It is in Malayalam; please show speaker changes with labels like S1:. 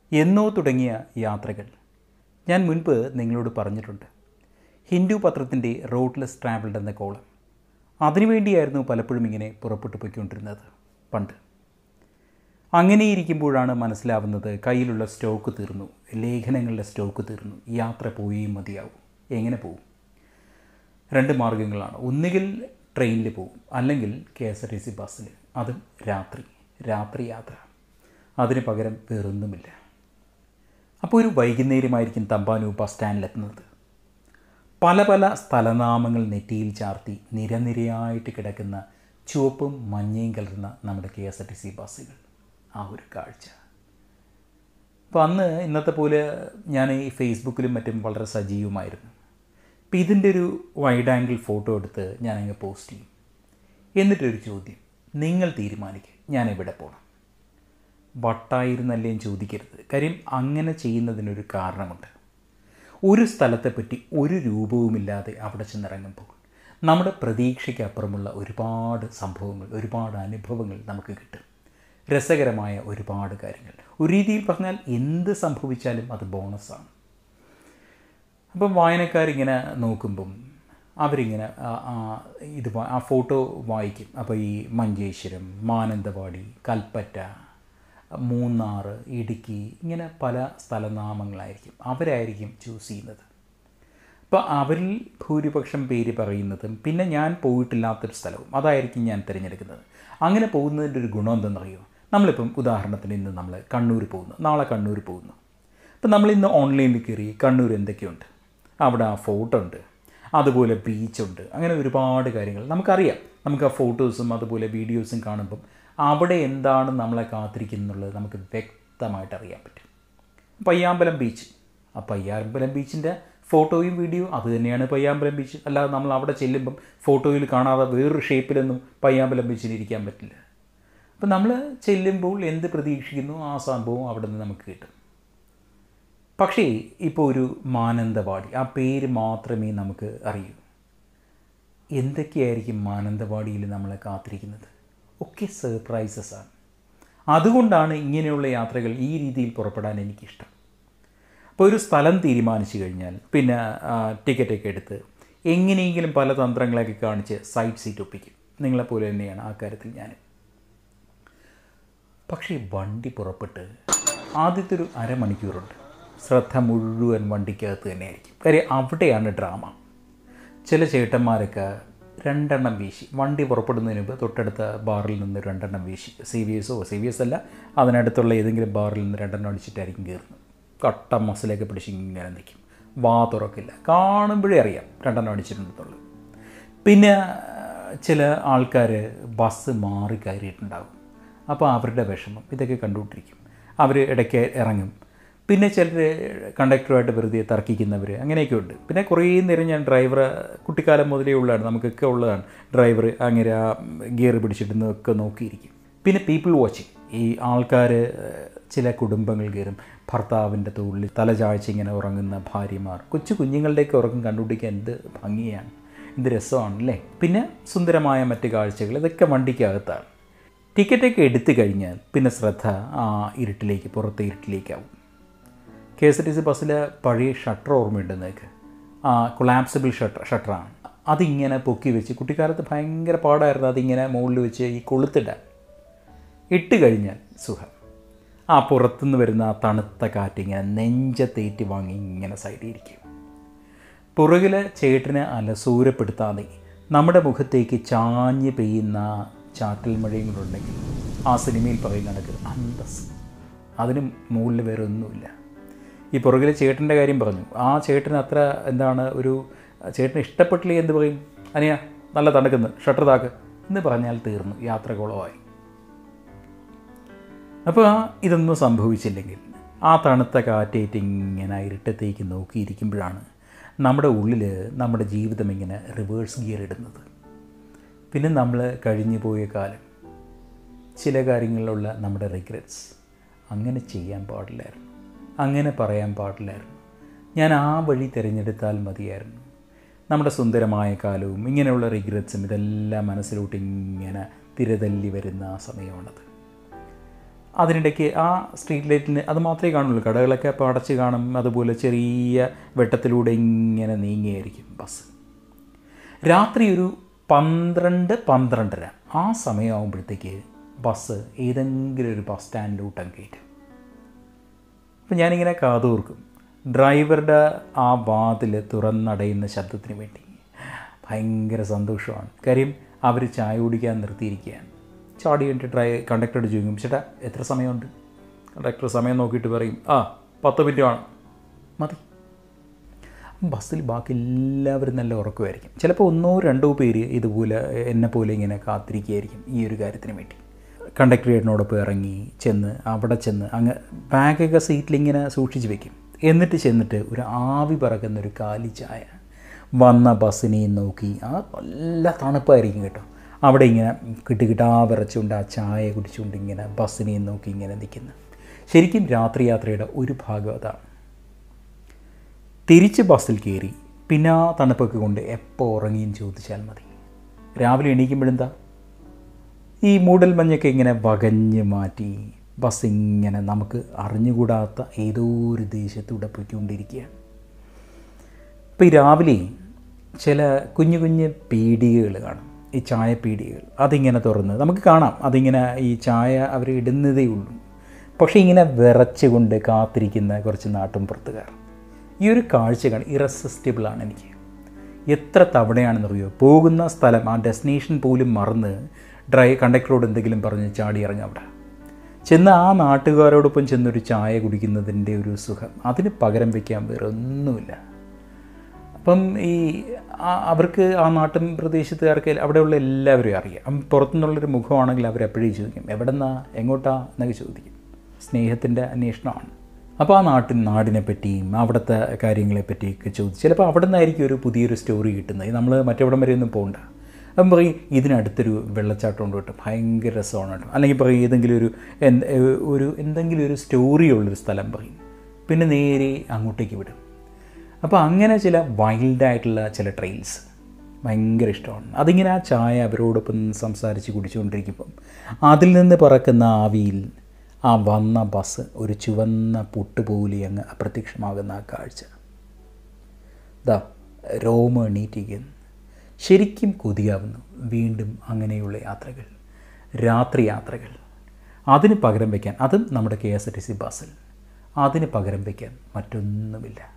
S1: എന്നോ തുടങ്ങിയ യാത്രകൾ ഞാൻ മുൻപ് നിങ്ങളോട് പറഞ്ഞിട്ടുണ്ട് ഹിന്ദു പത്രത്തിൻ്റെ റോഡ്ലെസ് ട്രാവൽഡ് എന്ന കോളം അതിനുവേണ്ടിയായിരുന്നു പലപ്പോഴും ഇങ്ങനെ പുറപ്പെട്ടു പോയിക്കൊണ്ടിരുന്നത് പണ്ട് അങ്ങനെയിരിക്കുമ്പോഴാണ് മനസ്സിലാവുന്നത് കയ്യിലുള്ള സ്റ്റോക്ക് തീർന്നു ലേഖനങ്ങളുടെ സ്റ്റോക്ക് തീർന്നു യാത്ര പോയേ മതിയാവും എങ്ങനെ പോകും രണ്ട് മാർഗങ്ങളാണ് ഒന്നുകിൽ ട്രെയിനിൽ പോകും അല്ലെങ്കിൽ K S R T C ബസ്സിൽ അതും രാത്രി രാത്രി യാത്ര അതിന് പകരം വേറൊന്നുമില്ല അപ്പോൾ ഒരു വൈകുന്നേരമായിരിക്കും തമ്പാനൂർ ബസ് സ്റ്റാൻഡിലെത്തുന്നത് പല പല സ്ഥലനാമങ്ങൾ നെറ്റിയിൽ ചാർത്തി നിരനിരയായിട്ട് കിടക്കുന്ന ചുവപ്പും മഞ്ഞയും കലർന്ന നമ്മുടെ K S R T C ബസ്സുകൾ ആ ഒരു കാഴ്ച അപ്പോൾ അന്ന് ഇന്നത്തെ പോലെ ഞാൻ ഈ ഫേസ്ബുക്കിലും മറ്റും വളരെ സജീവമായിരുന്നു അപ്പോൾ ഇതിൻ്റെ ഒരു വൈഡ് ആംഗിൾ ഫോട്ടോ എടുത്ത് ഞാൻ അങ്ങ് പോസ്റ്റ് ചെയ്യും എന്നിട്ടൊരു ചോദ്യം നിങ്ങൾ തീരുമാനിക്കുക ഞാൻ എവിടെ പോകണം വട്ടായിരുന്നല്ലേ ചോദിക്കരുത് കാര്യം അങ്ങനെ ചെയ്യുന്നതിനൊരു കാരണമുണ്ട് ഒരു സ്ഥലത്തെപ്പറ്റി ഒരു രൂപവുമില്ലാതെ അവിടെ ചെന്നിറങ്ങുമ്പോൾ നമ്മുടെ പ്രതീക്ഷയ്ക്ക് അപ്പുറമുള്ള ഒരുപാട് സംഭവങ്ങൾ ഒരുപാട് അനുഭവങ്ങൾ നമുക്ക് കിട്ടും രസകരമായ ഒരുപാട് കാര്യങ്ങൾ ഒരു രീതിയിൽ പറഞ്ഞാൽ എന്ത് സംഭവിച്ചാലും അത് ബോണസാണ് അപ്പം വായനക്കാരിങ്ങനെ നോക്കുമ്പം അവരിങ്ങനെ ആ- ആ ഇത് വാ- ആ ഫോട്ടോ വായിക്കും അപ്പോൾ ഈ മഞ്ചേശ്വരം മാനന്തവാടി കൽപ്പറ്റ മൂന്നാർ ഇടുക്കി ഇങ്ങനെ പല സ്ഥലനാമങ്ങളായിരിക്കും അവരായിരിക്കും ചൂസ് ചെയ്യുന്നത് അപ്പോൾ അവരിൽ ഭൂരിപക്ഷം പേര് പറയുന്നതും പിന്നെ ഞാൻ പോയിട്ടില്ലാത്തൊരു സ്ഥലവും അതായിരിക്കും ഞാൻ തിരഞ്ഞെടുക്കുന്നത് അങ്ങനെ പോകുന്നതിൻ്റെ ഒരു ഗുണം എന്തെന്നറിയോ നമ്മളിപ്പം ഉദാഹരണത്തിന് ഇന്ന് നമ്മൾ കണ്ണൂർ പോകുന്നു നാളെ കണ്ണൂർ പോകുന്നു അപ്പം നമ്മളിന്ന് ഓൺലൈനിൽ കയറി കണ്ണൂർ എന്തൊക്കെയുണ്ട് അവിടെ ആ ഫോട്ടോ ഉണ്ട് അതുപോലെ ബീച്ചുണ്ട് അങ്ങനെ ഒരുപാട് കാര്യങ്ങൾ നമുക്കറിയാം നമുക്ക് ആ ഫോട്ടോസും അതുപോലെ വീഡിയോസും കാണുമ്പം അവിടെ എന്താണ് നമ്മളെ കാത്തിരിക്കുന്നുള്ളത് നമുക്ക് വ്യക്തമായിട്ട് അറിയാൻ പറ്റും പയ്യാമ്പലം ബീച്ച് ആ പയ്യാമ്പലം ബീച്ചിൻ്റെ ഫോട്ടോയും വീഡിയോ അത് തന്നെയാണ് പയ്യാമ്പലം ബീച്ച് അല്ലാതെ നമ്മൾ അവിടെ ചെല്ലുമ്പം ഫോട്ടോയിൽ കാണാതെ വേറൊരു ഷേപ്പിലൊന്നും പയ്യാമ്പലം ബീച്ചിന് ഇരിക്കാൻ പറ്റില്ല അപ്പം നമ്മൾ ചെല്ലുമ്പോൾ എന്ത് പ്രതീക്ഷിക്കുന്നു ആ സംഭവം അവിടെ നിന്ന് നമുക്ക് കിട്ടും പക്ഷേ ഇപ്പോൾ ഒരു മാനന്തവാടി ആ പേര് മാത്രമേ നമുക്ക് അറിയൂ എന്തൊക്കെയായിരിക്കും മാനന്തവാടിയിൽ നമ്മളെ കാത്തിരിക്കുന്നത് ഒക്കെ സർപ്രൈസസ് ആണ് അതുകൊണ്ടാണ് ഇങ്ങനെയുള്ള യാത്രകൾ ഈ രീതിയിൽ പുറപ്പെടാൻ എനിക്കിഷ്ടം അപ്പോൾ ഒരു സ്ഥലം തീരുമാനിച്ചു കഴിഞ്ഞാൽ പിന്നെ ആ, ടിക്കറ്റൊക്കെ എടുത്ത് എങ്ങനെയെങ്കിലും പല തന്ത്രങ്ങളൊക്കെ കാണിച്ച് സൈഡ് സീറ്റ് ഒപ്പിക്കും നിങ്ങളെപ്പോലെ തന്നെയാണ് ആ കാര്യത്തിൽ ഞാൻ പക്ഷേ വണ്ടി പുറപ്പെട്ട് ആദ്യത്തെ ഒരു അരമണിക്കൂറുണ്ട് ശ്രദ്ധ മുഴുവൻ വണ്ടിക്കകത്ത് തന്നെയായിരിക്കും കാര്യം അവിടെയാണ് ഡ്രാമ ചില ചേട്ടന്മാരൊക്കെ രണ്ടെണ്ണം വീശി വണ്ടി പുറപ്പെടുന്നതിന് മുമ്പ് തൊട്ടടുത്ത ബാറിൽ നിന്ന് രണ്ടെണ്ണം വീശി സി വി എസോ സി വി എസ് അല്ല അതിനടുത്തുള്ള ഏതെങ്കിലും ബാറിൽ നിന്ന് രണ്ടെണ്ണം അടിച്ചിട്ടായിരിക്കും കയറുന്നത് കട്ട മസിലൊക്കെ പിടിച്ച് ഇങ്ങനെ നിൽക്കും വാ തുറക്കില്ല കാണുമ്പോഴേ അറിയാം രണ്ടെണ്ണം അടിച്ചിട്ടുണ്ടെന്നുള്ളത് പിന്നെ ചില ആൾക്കാർ ബസ് മാറി കയറിയിട്ടുണ്ടാകും അപ്പോൾ അവരുടെ വിഷമം ഇതൊക്കെ കണ്ടുകൊണ്ടിരിക്കും അവർ ഇടയ്ക്ക് ഇറങ്ങും പിന്നെ ചിലർ കണ്ടക്ടറുമായിട്ട് വെറുതെ തർക്കിക്കുന്നവർ അങ്ങനെയൊക്കെ ഉണ്ട് പിന്നെ കുറേ നേരം ഞാൻ ഡ്രൈവറെ കുട്ടിക്കാലം മുതലേ ഉള്ളതാണ് നമുക്കൊക്കെ ഉള്ളതാണ് ഡ്രൈവർ അങ്ങനെ ആ ഗിയർ പിടിച്ചിടുന്നതൊക്കെ നോക്കിയിരിക്കും പിന്നെ പീപ്പിൾ വാച്ചിങ് ഈ ആൾക്കാർ ചില കുടുംബങ്ങൾ കയറും ഭർത്താവിൻ്റെ തോളിൽ തലചാഴ്ച ഇങ്ങനെ ഉറങ്ങുന്ന ഭാര്യമാർ കൊച്ചു കുഞ്ഞുങ്ങളുടെയൊക്കെ ഉറക്കം കണ്ടുപിടിക്കാൻ എന്ത് ഭംഗിയാണ് എന്ത് രസമാണല്ലേ പിന്നെ സുന്ദരമായ മറ്റ് കാഴ്ചകൾ ഇതൊക്കെ വണ്ടിക്കകത്താണ് ടിക്കറ്റൊക്കെ എടുത്തു കഴിഞ്ഞാൽ പിന്നെ ശ്രദ്ധ ആ ഇരുട്ടിലേക്ക് പുറത്തെ ഇരുട്ടിലേക്കാവും K S R T C ബസ്സിലെ പഴയ ഷട്ടർ ഓർമ്മയുണ്ട് നിങ്ങൾക്ക് ആ കൊളാപ്സിബിൾ ഷട്ടർ ഷട്ടറാണ് അതിങ്ങനെ പൊക്കി വെച്ച് കുട്ടിക്കാലത്ത് ഭയങ്കര പാടായിരുന്നു അതിങ്ങനെ മുകളിൽ വെച്ച് ഈ കൊളുത്തിടാൻ ഇട്ട് കഴിഞ്ഞാൽ സുഖം ആ പുറത്തുനിന്ന് വരുന്ന ആ തണുത്ത കാറ്റ് ഇങ്ങനെ നെഞ്ചത്തേറ്റ് വാങ്ങി ഇങ്ങനെ സൈഡിൽ ഇരിക്കും പുറകിലെ ചേട്ടനെ അലസൂരപ്പെടുത്താതെ നമ്മുടെ മുഖത്തേക്ക് ചാഞ്ഞ് പെയ്യുന്ന ചാറ്റൽ മഴയും കൂടെ ഉണ്ടെങ്കിൽ ആ സിനിമയിൽ പറയുന്ന കണക്ക് അന്തസ് അതിന് മുകളിൽ വേറെ ഒന്നുമില്ല ഈ പുറകിലെ ചേട്ടൻ്റെ കാര്യം പറഞ്ഞു ആ ചേട്ടന് അത്ര എന്താണ് ഒരു ചേട്ടന് ഇഷ്ടപ്പെട്ടില്ലേ എന്ത് പറയും അനിയ നല്ല തണുക്കുന്നു ഷട്ടർ താക്ക് എന്ന് പറഞ്ഞാൽ തീർന്നു യാത്ര കുളമായി അപ്പോൾ ആ ഇതൊന്നും സംഭവിച്ചില്ലെങ്കിൽ ആ തണുത്ത കാറ്റേറ്റ് ഇങ്ങനെ ഇരുട്ടത്തേക്ക് നോക്കിയിരിക്കുമ്പോഴാണ് നമ്മുടെ ഉള്ളിൽ നമ്മുടെ ജീവിതം ഇങ്ങനെ റിവേഴ്സ് ഗിയർ ഇടുന്നത് പിന്നെ നമ്മൾ കഴിഞ്ഞു പോയ കാലം ചില കാര്യങ്ങളിലുള്ള നമ്മുടെ റിഗ്രറ്റ്സ് അങ്ങനെ ചെയ്യാൻ പാടില്ലായിരുന്നു അങ്ങനെ പറയാൻ പാടില്ലായിരുന്നു ഞാൻ ആ വഴി തിരഞ്ഞെടുത്താൽ മതിയായിരുന്നു നമ്മുടെ സുന്ദരമായ കാലവും ഇങ്ങനെയുള്ള റിഗ്രറ്റ്സും ഇതെല്ലാം മനസ്സിലോട്ട് ഇങ്ങനെ തിരതല്ലി വരുന്ന ആ സമയമാണത് അതിനിടയ്ക്ക് ആ സ്ട്രീറ്റ് ലൈറ്റിന് അത് മാത്രമേ കാണുള്ളൂ കടകളൊക്കെ അപ്പോൾ അടച്ച് കാണും അതുപോലെ ചെറിയ വെട്ടത്തിലൂടെ ഇങ്ങനെ നീങ്ങിയായിരിക്കും ബസ് രാത്രി ഒരു പന്ത്രണ്ട് പന്ത്രണ്ടര ആ സമയമാകുമ്പോഴത്തേക്ക് ബസ് ഏതെങ്കിലും ഒരു ബസ് സ്റ്റാൻഡിലോട്ടം കയറ്റും അപ്പം ഞാനിങ്ങനെ കാതോർക്കും ഡ്രൈവറുടെ ആ വാതിൽ തുറന്നടയുന്ന ശബ്ദത്തിന് വേണ്ടി ഭയങ്കര സന്തോഷമാണ് കാര്യം അവർ ചായ കുടിക്കാൻ നിർത്തിയിരിക്കുകയാണ് ചാടി കഴിഞ്ഞിട്ട് ഡ്രൈ കണ്ടക്ടറോട് ചോദിക്കും ചേട്ടാ എത്ര സമയമുണ്ട് കണ്ടക്ടർ സമയം നോക്കിയിട്ട് പറയും ആ പത്ത് മിനിറ്റ് വേണം മതി ബസ്സിൽ ബാക്കി എല്ലാവരും നല്ല ഉറക്കമായിരിക്കും ചിലപ്പോൾ ഒന്നോ രണ്ടോ പേര് ഇതുപോലെ എന്നെ പോലെ ഇങ്ങനെ കാത്തിരിക്കുകയായിരിക്കും ഈ ഒരു കാര്യത്തിന് വേണ്ടി കണ്ടക്ടർ ചേട്ടനോടൊപ്പം ഇറങ്ങി ചെന്ന് അവിടെ ചെന്ന് അങ്ങ് ബാഗൊക്കെ സീറ്റിലിങ്ങനെ സൂക്ഷിച്ച് വെക്കും എന്നിട്ട് ചെന്നിട്ട് ഒരു ആവി പറക്കുന്ന ഒരു കാലി ചായ വന്ന ബസ്സിനെയും നോക്കി ആ നല്ല തണുപ്പായിരിക്കും കേട്ടോ അവിടെ ഇങ്ങനെ കിട്ടുകിട്ടാ വിറച്ചുകൊണ്ട് ആ ചായ കുടിച്ചുകൊണ്ട് ഇങ്ങനെ ബസ്സിനെയും നോക്കി ഇങ്ങനെ നിൽക്കുന്നു ശരിക്കും രാത്രി യാത്രയുടെ ഒരു ഭാഗം അതാണ് തിരിച്ച് ബസ്സിൽ കയറി പിന്നെ ആ തണുപ്പൊക്കെ കൊണ്ട് എപ്പോൾ ഉറങ്ങിയും ചോദിച്ചാൽ മതി രാവിലെ എണീക്കുമ്പോഴെന്താ ഈ മൂടൽ മഞ്ഞൊക്കെ ഇങ്ങനെ വകഞ്ഞ് മാറ്റി ബസ് ഇങ്ങനെ നമുക്ക് അറിഞ്ഞുകൂടാത്ത ഏതോ ഒരു ദേശത്തൂടെ പോയിക്കൊണ്ടിരിക്കുകയാണ് ഇപ്പോൾ ഈ രാവിലെ ചില കുഞ്ഞു കുഞ്ഞു പീടികകൾ കാണും ഈ ചായ പീടികകൾ അതിങ്ങനെ തുറന്ന് നമുക്ക് കാണാം അതിങ്ങനെ ഈ ചായ അവർ ഇടുന്നതേ ഉള്ളൂ പക്ഷേ ഇങ്ങനെ വിറച്ചുകൊണ്ട് കാത്തിരിക്കുന്ന കുറച്ച് നാട്ടും പുറത്തുകാർ ഈ ഒരു കാഴ്ച കാണും ഇറസിസ്റ്റിബിളാണ് എനിക്ക് എത്ര തവണയാണെന്നറിയോ പോകുന്ന സ്ഥലം ആ ഡെസ്റ്റിനേഷൻ പോലും മറന്ന് ഡ്രൈ കണ്ടക്ടറോട് എന്തെങ്കിലും പറഞ്ഞ് ചാടി ഇറങ്ങും അവിടെ ചെന്ന് ആ നാട്ടുകാരോടൊപ്പം ചെന്നൊരു ചായ കുടിക്കുന്നതിൻ്റെ ഒരു സുഖം അതിന് പകരം വയ്ക്കാൻ വേറെ ഒന്നുമില്ല അപ്പം ഈ ആ- അവർക്ക് ആ നാട്ടിൻ പ്രദേശത്തുകാർക്ക് അവിടെയുള്ള എല്ലാവരെയും അറിയാം അപ്പം പുറത്തുനിന്നുള്ളൊരു മുഖമാണെങ്കിൽ അവരെപ്പോഴും ചോദിക്കും എവിടെന്നാ എങ്ങോട്ടാ എന്നൊക്കെ ചോദിക്കും സ്നേഹത്തിൻ്റെ അന്വേഷണമാണ് അപ്പോൾ ആ നാട്ടിൻ നാടിനെ പറ്റിയും അവിടുത്തെ കാര്യങ്ങളെ പറ്റിയൊക്കെ ചോദിച്ചു ചിലപ്പോൾ അവിടെ നിന്നായിരിക്കും ഒരു പുതിയൊരു സ്റ്റോറി കിട്ടുന്നത് നമ്മൾ മറ്റെവിടം വരെ ഒന്നും പോകണ്ട അപ്പം പറയും ഇതിനടുത്തൊരു വെള്ളച്ചാട്ടം ഉണ്ട് കേട്ടോ ഭയങ്കര രസമാണ് കേട്ടോ അല്ലെങ്കിൽ പറയും ഏതെങ്കിലും ഒരു എന്ത് ഒരു എന്തെങ്കിലും ഒരു സ്റ്റോറി ഉള്ളൊരു സ്ഥലം പറയും പിന്നെ നേരെ അങ്ങോട്ടേക്ക് വിടും അപ്പോൾ അങ്ങനെ ചില വൈൽഡായിട്ടുള്ള ചില ട്രെയിൽസ് ഭയങ്കര ഇഷ്ടമാണ് അതിങ്ങനെ ആ ചായ അവരോടൊപ്പം സംസാരിച്ച് കുടിച്ചുകൊണ്ടിരിക്കുമ്പം അതിൽ നിന്ന് പറക്കുന്ന ആവിയിൽ ആ വന്ന ബസ് ഒരു ചുവന്ന പുട്ടുപോലെ അങ്ങ് അപ്രത്യക്ഷമാകുന്ന ആ കാഴ്ച ദാ രോമ എണീറ്റിരിക്കുന്നു ശരിക്കും കൊതിയാവുന്നു വീണ്ടും അങ്ങനെയുള്ള യാത്രകൾ രാത്രി യാത്രകൾ അതിന് പകരം വയ്ക്കാൻ അതും നമ്മുടെ K S R T C ബസ്സിൽ അതിന് പകരം വയ്ക്കാൻ മറ്റൊന്നുമില്ല